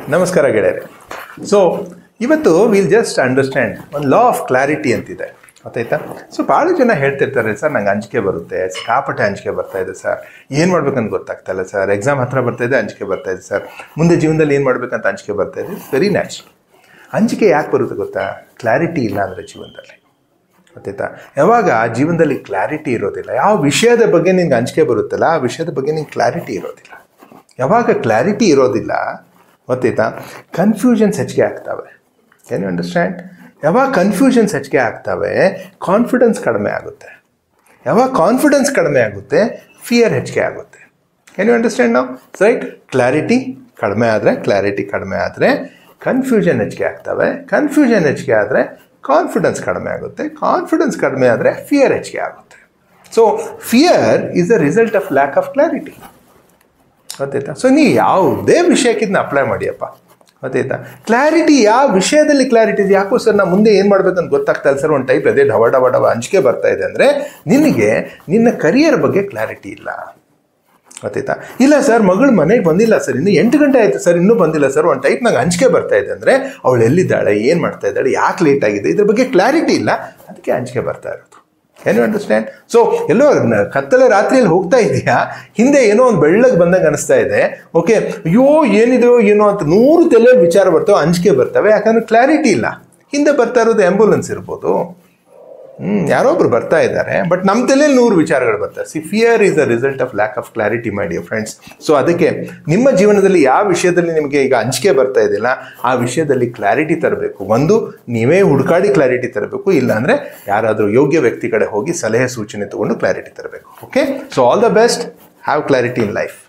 ನಮಸ್ಕಾರ ಗೆಳೆಯರೆ ಸೊ ಇವತ್ತು ವಿಲ್ ಜಸ್ಟ್ ಅಂಡರ್ಸ್ಟ್ಯಾಂಡ್ ಒಂದು ಲಾ ಆಫ್ ಕ್ಲಾರಿಟಿ ಅಂತಿದೆ ಗೊತ್ತಾಯ್ತಾ ಸೊ ಭಾಳ ಜನ ಹೇಳ್ತಿರ್ತಾರೆ ಸರ್ ನಂಗೆ ಅಂಜಿಕೆ ಬರುತ್ತೆ ಸಿಕ್ಕಾಪಟ್ಟೆ ಅಂಜಿಕೆ ಬರ್ತಾ ಇದೆ ಸರ್ ಏನು ಮಾಡ್ಬೇಕಂತ ಗೊತ್ತಾಗ್ತಾ ಇಲ್ಲ ಸರ್ ಎಕ್ಸಾಮ್ ಹತ್ರ ಬರ್ತಾ ಇದೆ ಅಂಜಿಕೆ ಬರ್ತಾ ಇದೆ ಸರ್ ಮುಂದೆ ಜೀವನದಲ್ಲಿ ಏನು ಮಾಡ್ಬೇಕಂತ ಅಂಜಿಕೆ ಬರ್ತಾ ಇದೆ ವೆರಿ ನ್ಯಾಚುರಲ್ ಅಂಜಿಕೆ ಯಾಕೆ ಬರುತ್ತೆ ಗೊತ್ತಾ ಕ್ಲಾರಿಟಿ ಇಲ್ಲ ಅಂದರೆ ಜೀವನದಲ್ಲಿ ಗೊತ್ತಾಯ್ತಾ ಯಾವಾಗ ಜೀವನದಲ್ಲಿ ಕ್ಲಾರಿಟಿ ಇರೋದಿಲ್ಲ ಯಾವ ವಿಷಯದ ಬಗ್ಗೆ ನಿಂಗೆ ಅಂಜಿಕೆ ಬರುತ್ತಲ್ಲ ಆ ವಿಷಯದ ಬಗ್ಗೆ ನಿಂಗೆ ಕ್ಲಾರಿಟಿ ಇರೋದಿಲ್ಲ ಯಾವಾಗ ಕ್ಲಾರಿಟಿ ಇರೋದಿಲ್ಲ ಗೊತ್ತಾಯ್ತಾ ಕನ್ಫ್ಯೂಷನ್ಸ್ ಹೆಚ್ಚಿಗೆ ಆಗ್ತವೆ ಕ್ಯಾನ್ ಯು ಅಂಡರ್ಸ್ಟ್ಯಾಂಡ್ ಯಾವಾಗ ಕನ್ಫ್ಯೂಷನ್ಸ್ ಹೆಚ್ಚಿಗೆ ಆಗ್ತವೆ ಕಾನ್ಫಿಡೆನ್ಸ್ ಕಡಿಮೆ ಆಗುತ್ತೆ ಯಾವಾಗ ಕಾನ್ಫಿಡೆನ್ಸ್ ಕಡಿಮೆ ಆಗುತ್ತೆ ಫಿಯರ್ ಹೆಚ್ಚಿಗೆ ಆಗುತ್ತೆ ಕ್ಯಾನ್ ಯು ಅಂಡರ್ಸ್ಟ್ಯಾಂಡ್ ನಾವು ರೈಟ್ ಕ್ಲಾರಿಟಿ ಕಡಿಮೆ ಆದರೆ ಕ್ಲಾರಿಟಿ ಕಡಿಮೆ ಆದರೆ ಕನ್ಫ್ಯೂಷನ್ ಹೆಚ್ಚಿಗೆ ಆಗ್ತವೆ ಕನ್ಫ್ಯೂಷನ್ ಹೆಚ್ಚಿಗೆ ಆದರೆ ಕಾನ್ಫಿಡೆನ್ಸ್ ಕಡಿಮೆ ಆಗುತ್ತೆ ಕಾನ್ಫಿಡೆನ್ಸ್ ಕಡಿಮೆ ಆದರೆ ಫಿಯರ್ ಹೆಚ್ಚಿಗೆ ಆಗುತ್ತೆ so fear is the result of lack of clarity ಗೊತ್ತಾಯ್ತಾ ಸೊ ನೀವು ಯಾವುದೇ ವಿಷಯಕ್ಕೆ ಇದನ್ನ ಅಪ್ಲೈ ಮಾಡಿಯಪ್ಪ ಗೊತ್ತಾಯ್ತಾ ಕ್ಲಾರಿಟಿ ಯಾವ ವಿಷಯದಲ್ಲಿ ಕ್ಲಾರಿಟಿ ಇದೆ ಯಾಕೋ ಸರ್ ನಾ ಮುಂದೆ ಏನು ಮಾಡ್ಬೇಕಂತ ಗೊತ್ತಾಗ್ತಾ ಇಲ್ಲ ಸರ್ ಒಂದು ಟೈಪ್ ಅದೇ ಡವ ಡವ ಡವ ಅಂಜಿಕೆ ಬರ್ತಾ ಇದೆ ಅಂದರೆ ನಿನಗೆ ನಿನ್ನ ಕರಿಯರ್ ಬಗ್ಗೆ ಕ್ಲಾರಿಟಿ ಇಲ್ಲ ಗೊತ್ತಾಯ್ತಾ ಇಲ್ಲ ಸರ್ ಮಗಳು ಮನೆಗೆ ಬಂದಿಲ್ಲ ಸರ್ ಇನ್ನು ಎಂಟು ಗಂಟೆ ಆಯಿತು ಸರ್ ಇನ್ನೂ ಬಂದಿಲ್ಲ ಸರ್ ಒಂದು ಟೈಪ್ ನಂಗೆ ಅಂಜಿಕೆ ಬರ್ತಾ ಇದೆ ಅಂದರೆ ಅವಳು ಎಲ್ಲಿದ್ದಾಳೆ ಏನು ಮಾಡ್ತಾ ಇದ್ದಾಳೆ ಯಾಕೆ ಲೇಟ್ ಆಗಿದೆ ಇದ್ರ ಬಗ್ಗೆ ಕ್ಲಾರಿಟಿ ಇಲ್ಲ ಅದಕ್ಕೆ ಅಂಜಿಕೆ ಬರ್ತಾ ಇರೋದು ಏನು ಅಂಡರ್ಸ್ಟ್ಯಾಂಡ್ ಸೊ ಎಲ್ಲೋ ನ- ಕತ್ತಲೆ ರಾತ್ರಿಯಲ್ಲಿ ಹೋಗ್ತಾ ಇದೆಯಾ ಹಿಂದೆ ಏನೋ ಒಂದು ಬೆಳ್ಳಗೆ ಬಂದಂಗೆ ಅನಿಸ್ತಾ ಇದೆ ಓಕೆ ಅಯ್ಯೋ ಏನಿದೆಯೋ ಏನೋ ಅಂತ ನೂರು ತಲೆ ವಿಚಾರ ಬರ್ತವೆ ಅಂಜಿಕೆ ಬರ್ತವೆ ಯಾಕಂದ್ರೆ ಕ್ಲಾರಿಟಿ ಇಲ್ಲ ಹಿಂದೆ ಬರ್ತಾ ಇರೋದು ಆಂಬ್ಯುಲೆನ್ಸ್ ಇರ್ಬೋದು ಹ್ಮ್ ಯಾರೊಬ್ರು ಬರ್ತಾ ಇದ್ದಾರೆ ಬಟ್ ನಮ್ಮ ತಲೆಯಲ್ಲಿ ನೂರು ವಿಚಾರಗಳು ಬರ್ತವೆ see fear is the result of lack of clarity my dear friends so ಅದಕ್ಕೆ ನಿಮ್ಮ ಜೀವನದಲ್ಲಿ ಯಾವ ವಿಷಯದಲ್ಲಿ ನಿಮಗೆ ಈಗ ಅಂಜಿಕೆ ಬರ್ತಾ ಇದೆಯಲ್ಲ ಆ ವಿಷಯದಲ್ಲಿ ಕ್ಲಾರಿಟಿ ತರಬೇಕು ಒಂದು ನೀವೇ ಹುಡುಕಾಡಿ ಕ್ಲಾರಿಟಿ ತರಬೇಕು ಇಲ್ಲಾಂದ್ರೆ ಯಾರಾದರೂ ಯೋಗ್ಯ ವ್ಯಕ್ತಿ ಕಡೆ ಹೋಗಿ ಸಲಹೆ ಸೂಚನೆ ತಗೊಂಡು ಕ್ಲಾರಿಟಿ ತರಬೇಕು okay so all the best have clarity in life